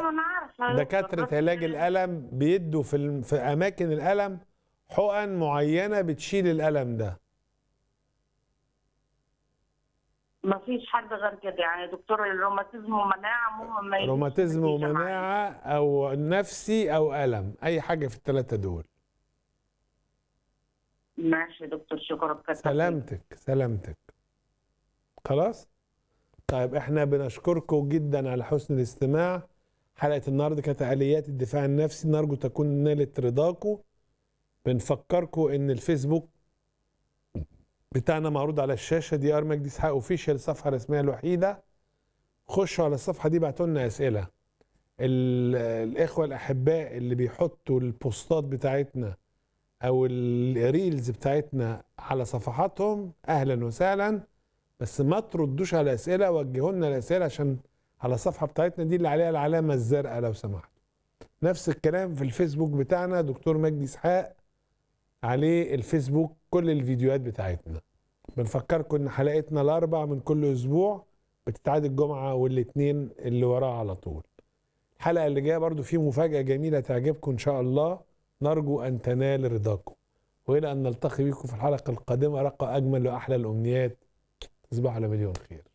انا عارفه يا دكتور، دكاترة بس علاج الألم بيدوا في الم- في أماكن الألم حقن معينة بتشيل الألم ده ما فيش حد غير كده يعني دكتور الروماتيزم ومناعه مو ما يجيش روماتيزم نتيجة معايا. ومناعة أو نفسي أو ألم أي حاجة في الثلاثة دول ماشي يا دكتور شكرا كتر خيرك. سلامتك سلامتك خلاص طيب احنا بنشكركم جدا على حسن الاستماع حلقة النهاردة كانت آليات الدفاع النفسي نرجو تكون نالت رضاكم بنفكركم ان الفيسبوك بتاعنا معروض على الشاشة دي ار مجدي اسحاق اوفيشال الصفحة الرسمية الوحيدة خشوا على الصفحة دي بعتوا لنا أسئلة ال- الإخوة الأحباء اللي بيحطوا البوستات بتاعتنا او الريلز بتاعتنا على صفحاتهم اهلا وسهلا بس ما تردوش على اسئله وجهوا لنا الاسئله عشان على الصفحه بتاعتنا دي اللي عليها العلامه الزرقاء لو سمحتوا نفس الكلام في الفيسبوك بتاعنا دكتور مجدي اسحاق عليه الفيسبوك كل الفيديوهات بتاعتنا بنفكركم ان حلقتنا الاربع من كل اسبوع بتتعاد الجمعه والاثنين اللي وراها على طول الحلقه اللي جايه برضو في مفاجاه جميله تعجبكم ان شاء الله نرجو أن تنال رضاكم وإلى أن نلتقي بكم في الحلقة القادمة رقى أجمل وأحلى الأمنيات تصبحوا على مليون خير